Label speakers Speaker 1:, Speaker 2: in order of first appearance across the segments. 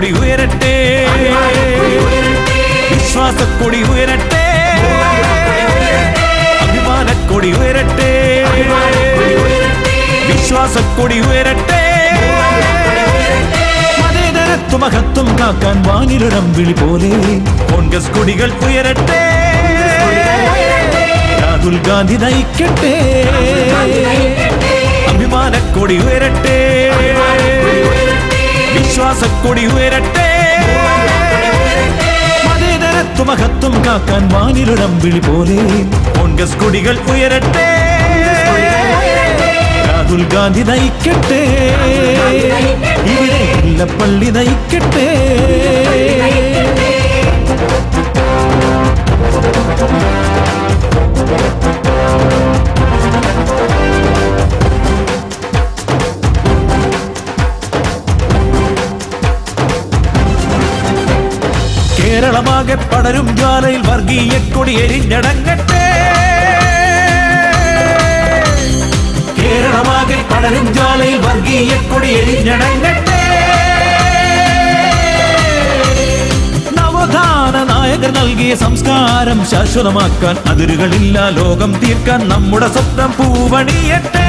Speaker 1: അഭിമാനക്കൊടി ഉയരട്ടെ വിശ്വാസക്കൊടി ഉയരട്ടെ അഭിമാനക്കൊടി ഉയരട്ടെ വിശ്വാസക്കൊടി ഉയരട്ടെ മതേതരത്വ മഹത്വം കാക്കാൻ വാനിലൊരം വിളി പോലെ കോൺഗ്രസ് കൊടികൾ ഉയരട്ടെ രാഹുൽ ഗാന്ധി നയിക്കട്ടെ അഭിമാനക്കൊടി ഉയരട്ടെ വിശ്വാസക്കൊടി ഉയരട്ടെ മതേതരത്വ മഹത്വം കാക്കാൻ വാനിലൊരം വിളി പോലെ കോൺഗ്രസ് കൊടികൾ ഉയരട്ടെ രാഹുൽ ഗാന്ധി നയിക്കട്ടെ ഇവിടെ മുല്ലപ്പള്ളി നയിക്കട്ടെ കേരളമാകെ പടരും ജ്വാലയിൽ വർഗീയ കൊടി എരിഞ്ഞടങ്ങട്ടെ കേരളമാകെ പടരും ജ്വാലയിൽ വർഗീയ കൊടി എരിഞ്ഞടങ്ങട്ടെ നവോത്ഥാന നായകർ നൽകിയ സംസ്കാരം ശാശ്വതമാക്കാൻ അതിരുകളില്ല ലോകം തീർക്കാൻ നമ്മുടെ സ്വപ്നം പൂവണിയട്ടെ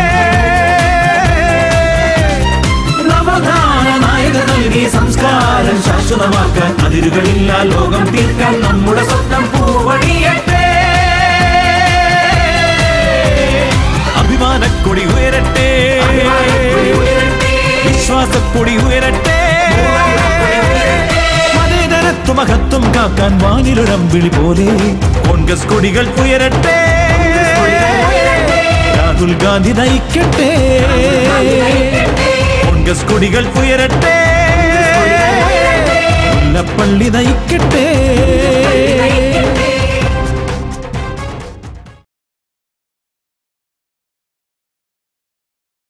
Speaker 1: നവോത്ഥാന നായകർ നൽകിയ സംസ്കാരം ശാശ്വതമാക്കാൻ അതിരുകളില്ല ലോകം തീർക്കാൻ നമ്മുടെ സ്വപ്നം പൂവണിയട്ടെ അഭിമാനക്കൊടി ഉയരട്ടെ വിശ്വാസക്കൊടി ഉയരട്ടെ മതേതരത്വ മഹത്വം കാക്കാൻ വാനിലൊരം വിളി പോലെ കോൺഗ്രസ് കൊടികൾ ഉയരട്ടെ രാഹുൽ ഗാന്ധി നയിക്കട്ടെ കോൺഗ്രസ് കൊടികൾ ഉയരട്ടെ മുല്ലപ്പള്ളി നയിക്കട്ടെ